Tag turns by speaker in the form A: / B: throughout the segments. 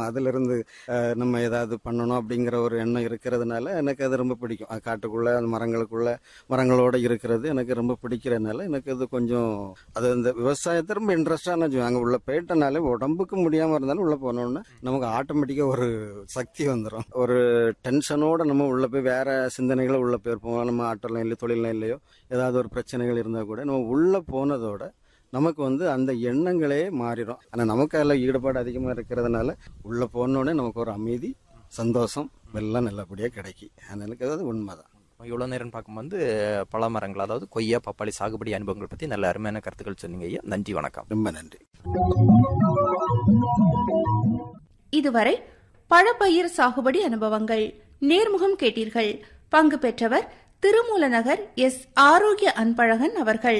A: அதிலிருந்து அஹ், நம்ம ஏதாவது பண்ணணும் அப்படிங்கிற ஒரு எண்ணம் இருக்கிறதுனால எனக்கு அது ரொம்ப பிடிக்கும் அஹ், காட்டுக்குள்ள அந்த மரங்களுக்குள்ள மரங்களோட இருக்கிறது எனக்கு ரொம்ப பிடிக்கிறதுனால எனக்கு அது கொஞ்சம் அது அந்த விவசாயத்தை ரொம்ப இன்ட்ரெஸ்டான அங்கே உள்ள போயிட்டனாலே உடம்புக்கு முடியாமல் இருந்தாலும் உள்ள போனோம்னா நமக்கு ஆட்டோமேட்டிக்காக ஒரு சக்தி வந்துடும் ஒரு டென்ஷனோட நம்ம உள்ள போய் வேற சிந்தனைகளை உள்ள போயிருப்போம் நம்ம ஆட்டோ லைன்லையோ தொழில் லைன்லையோ ஏதாவது ஒரு பிரச்சனைகள் இருந்தால் கூட நம்ம உள்ள போனதோட நமக்கு வந்து அந்த எண்ணங்களே மாறிடும் ஆனால் நமக்கு அதில் ஈடுபாடு அதிகமாக இருக்கிறதுனால உள்ளே போனோடனே நமக்கு ஒரு அமைதி சந்தோஷம் எல்லாம் நல்லபடியாக கிடைக்கி அது எனக்கு அது உண்மைதான்
B: இவ்வளோ நேரம் பார்க்கும்போது பல மரங்கள் அதாவது கொய்யா பப்பாளி சாகுபடி அனுபவங்கள் பற்றி நல்ல அருமையான கருத்துக்கள் சொன்னீங்க ஐயா நன்றி வணக்கம்
A: ரொம்ப நன்றி
C: இதுவரை பழப்பயிர் சாகுபடி அனுபவங்கள் நேர்முகம் கேட்டீர்கள் பங்கு பெற்றவர் திருமூலநகர் எஸ் ஆரோக்கிய அன்பழகன் அவர்கள்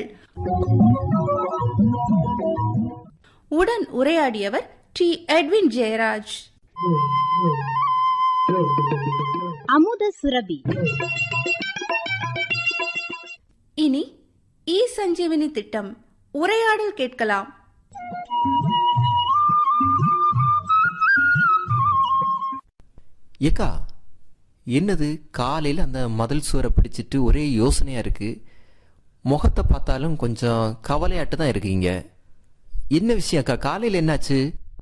C: உடன் உரையாடியவர் டி எட்வின் ஜெயராஜ்
D: அமுத சுரபி
C: இனி இ சஞ்சீவினி திட்டம் உரையாடல் கேட்கலாம்
B: ஏக்கா என்னது காலையில் அந்த மதில் சுவரை பிடிச்சிட்டு ஒரே யோசனையாக இருக்கு முகத்தை பார்த்தாலும் கொஞ்சம் கவலையாட்டு தான் இருக்கீங்க என்ன விஷயம் அக்கா காலையில் என்னாச்சு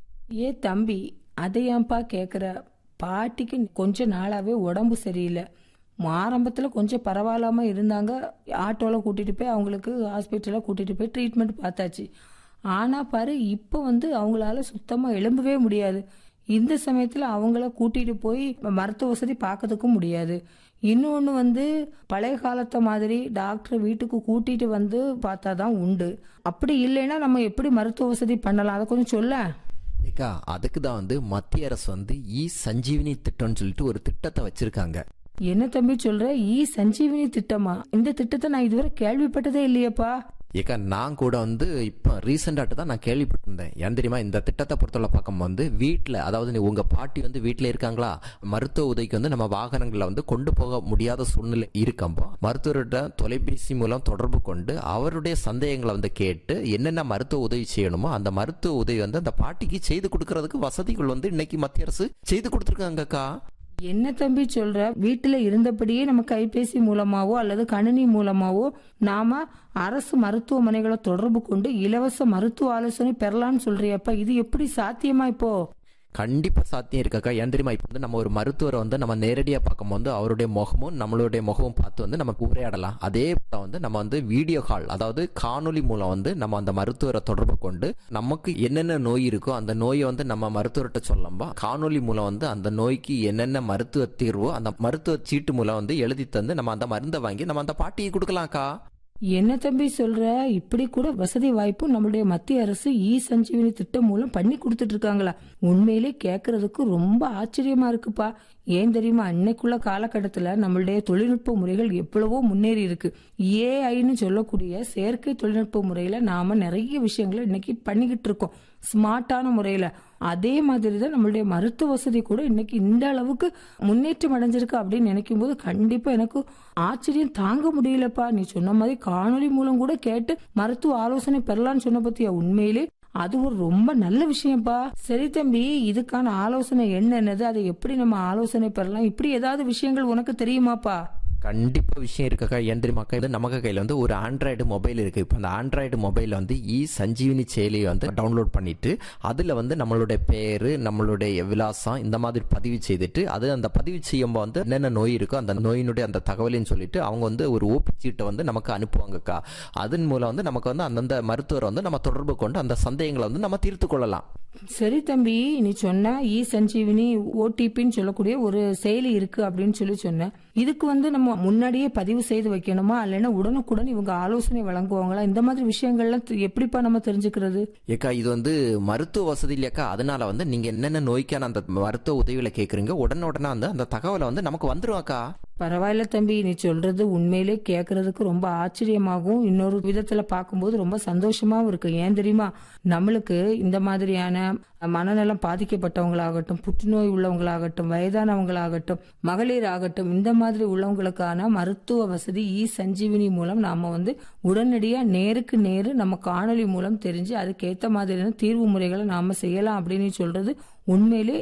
E: ஏ தம்பி அதை ஏன்பா கேட்குற பாட்டிக்கு கொஞ்ச நாளாவே உடம்பு சரியில்லை ஆரம்பத்தில் கொஞ்சம் பரவாயில்லாம இருந்தாங்க ஆட்டோவில் கூட்டிகிட்டு போய் அவங்களுக்கு ஹாஸ்பிட்டலில் கூட்டிகிட்டு போய் ட்ரீட்மெண்ட் பார்த்தாச்சு ஆனால் பாரு இப்போ வந்து அவங்களால சுத்தமாக எழும்பவே முடியாது இந்த சமயத்தில் அவங்கள கூட்டிகிட்டு போய் மருத்துவ வசதி பார்க்கறதுக்கும் முடியாது இன்னொன்று வந்து பழைய காலத்தை மாதிரி டாக்டர் வீட்டுக்கு கூட்டிகிட்டு வந்து பார்த்தா தான் உண்டு அப்படி இல்லைன்னா நம்ம எப்படி மருத்துவ வசதி பண்ணலாம் அதை கொஞ்சம் சொல்ல
B: ஏக்கா அதுக்கு தான் வந்து மத்திய அரசு வந்து இ சஞ்சீவினி திட்டம்னு சொல்லிட்டு ஒரு திட்டத்தை வச்சிருக்காங்க
E: என்ன தம்பி சொல்ற ஈ சஞ்சீவினி திட்டமா இந்த திட்டத்தை நான் இதுவரை கேள்விப்பட்டதே இல்லையேப்பா
B: ஏக்கா நான் கூட வந்து இப்போ ரீசெண்டாட்டு தான் நான் கேள்விப்பட்டிருந்தேன் ஏன் தெரியுமா இந்த திட்டத்தை பொறுத்தவரை பார்க்கும்போது வீட்டில் அதாவது நீ உங்கள் பாட்டி வந்து வீட்டில் இருக்காங்களா மருத்துவ உதவிக்கு வந்து நம்ம வாகனங்களில் வந்து கொண்டு போக முடியாத சூழ்நிலை இருக்கம்போ மருத்துவர்கிட்ட தொலைபேசி மூலம் தொடர்பு கொண்டு அவருடைய சந்தேகங்களை வந்து கேட்டு என்னென்ன மருத்துவ உதவி செய்யணுமோ அந்த மருத்துவ உதவி வந்து அந்த பாட்டிக்கு செய்து கொடுக்கறதுக்கு வசதிகள் வந்து இன்னைக்கு மத்திய அரசு செய்து கொடுத்துருக்காங்கக்கா
E: என்ன தம்பி சொல்ற வீட்டுல இருந்தபடியே நம்ம கைபேசி மூலமாவோ அல்லது கணினி மூலமாவோ நாம அரசு மருத்துவமனைகளை தொடர்பு கொண்டு இலவச மருத்துவ ஆலோசனை பெறலாம்னு சொல்றியப்பா இது எப்படி சாத்தியமா இப்போ
B: கண்டிப்பா சாத்தியம் இருக்காக்கா ஏன் தெரியுமா இப்போ வந்து நம்ம ஒரு மருத்துவரை வந்து நம்ம நேரடியாக பார்க்கும்போது அவருடைய முகமும் நம்மளுடைய முகமும் பார்த்து வந்து நம்ம உரையாடலாம் அதே போல வந்து நம்ம வந்து வீடியோ கால் அதாவது காணொலி மூலம் வந்து நம்ம அந்த மருத்துவரை தொடர்பு கொண்டு நமக்கு என்னென்ன நோய் இருக்கோ அந்த நோயை வந்து நம்ம மருத்துவர்கிட்ட சொல்லம்பா காணொலி மூலம் வந்து அந்த நோய்க்கு என்னென்ன மருத்துவ தீர்வோ அந்த மருத்துவ சீட்டு மூலம் வந்து எழுதி தந்து நம்ம அந்த மருந்தை வாங்கி நம்ம அந்த பாட்டியை கொடுக்கலாம்க்கா
E: என்ன தம்பி சொல்ற இப்படி கூட வசதி வாய்ப்பு நம்மளுடைய மத்திய அரசு இ சஞ்சீவினி திட்டம் மூலம் பண்ணி கொடுத்துட்டு இருக்காங்களா உண்மையிலே கேட்கறதுக்கு ரொம்ப ஆச்சரியமா இருக்குப்பா ஏன் தெரியுமா அன்னைக்குள்ள காலகட்டத்துல நம்மளுடைய தொழில்நுட்ப முறைகள் எவ்வளவோ முன்னேறி இருக்கு ஏஐன்னு சொல்லக்கூடிய செயற்கை தொழில்நுட்ப முறையில நாம நிறைய விஷயங்களை இன்னைக்கு பண்ணிக்கிட்டு இருக்கோம் ஸ்மார்ட்டான முறையில அதே மாதிரி தான் நம்மளுடைய மருத்துவ வசதி கூட இன்னைக்கு இந்த அளவுக்கு முன்னேற்றம் அடைஞ்சிருக்கு அப்படின்னு நினைக்கும் போது கண்டிப்பா எனக்கு ஆச்சரியம் தாங்க முடியலப்பா நீ சொன்ன மாதிரி காணொலி மூலம் கூட கேட்டு மருத்துவ ஆலோசனை பெறலாம்னு சொன்ன பத்தியா உண்மையிலே அது ஒரு ரொம்ப நல்ல விஷயம்ப்பா சரி தம்பி இதுக்கான ஆலோசனை என்னென்னது அதை எப்படி நம்ம ஆலோசனை பெறலாம் இப்படி ஏதாவது விஷயங்கள் உனக்கு தெரியுமாப்பா
B: கண்டிப்பா விஷயம் இருக்காக்கா ஏன் தெரியுமாக்கா இது நமக்கு கையில் வந்து ஒரு ஆண்ட்ராய்டு மொபைல் இருக்கு இப்போ அந்த ஆண்ட்ராய்டு மொபைலில் வந்து இ சஞ்சீவினி செயலியை வந்து டவுன்லோட் பண்ணிட்டு அதில் வந்து நம்மளுடைய பேரு நம்மளுடைய விலாசம் இந்த மாதிரி பதிவு செய்துட்டு அது அந்த பதிவு செய்யும்போது வந்து என்னென்ன நோய் இருக்கோ அந்த நோயினுடைய அந்த தகவலையும் சொல்லிட்டு அவங்க வந்து ஒரு ஓபி சீட்டை வந்து நமக்கு அனுப்புவாங்கக்கா அதன் மூலம் வந்து நமக்கு வந்து அந்தந்த மருத்துவரை வந்து நம்ம தொடர்பு கொண்டு அந்த சந்தேகங்களை வந்து நம்ம தீர்த்து கொள்ளலாம்
E: சரி தம்பி நீ சொன்ன இ சஞ்சீவினி ஓடிபின்னு சொல்லக்கூடிய ஒரு செயலி இருக்கு அப்படின்னு சொல்லி சொன்ன இதுக்கு வந்து நம்ம முன்னாடியே பதிவு செய்து வைக்கணுமா இல்லைன்னா உடனுக்குடன் இவங்க ஆலோசனை வழங்குவாங்களா இந்த மாதிரி விஷயங்கள்லாம் தெ- எப்படிப்பா நம்ம தெரிஞ்சுக்கிறது
B: ஏக்கா இது வந்து மருத்துவ வசதி இல்லையாக்கா அதனால வந்து நீங்க என்னென்ன நோய்க்கான அந்த மருத்துவ உதவிகளை கேட்குறீங்க உடனே உடனே வந்து அந்த தகவலை வந்து நமக்கு வந்துருவாக்கா
E: பரவாயில்ல தம்பி நீ சொல்றது உண்மையிலே கேட்கறதுக்கு ரொம்ப ஆச்சரியமாகவும் இன்னொரு விதத்துல பார்க்கும்போது ரொம்ப சந்தோஷமாவும் இருக்கு ஏன் தெரியுமா நம்மளுக்கு இந்த மாதிரியான மனநலம் பாதிக்கப்பட்டவங்களாகட்டும் புற்றுநோய் உள்ளவங்களாகட்டும் வயதானவங்களாகட்டும் மகளிர் ஆகட்டும் இந்த மாதிரி உள்ளவங்களுக்கான மருத்துவ வசதி இ சஞ்சீவினி மூலம் நாம வந்து உடனடியா நேருக்கு நேரு நம்ம காணொளி மூலம் தெரிஞ்சு அதுக்கேத்த மாதிரியான தீர்வு முறைகளை நாம செய்யலாம் அப்படின்னு சொல்றது உண்மையிலே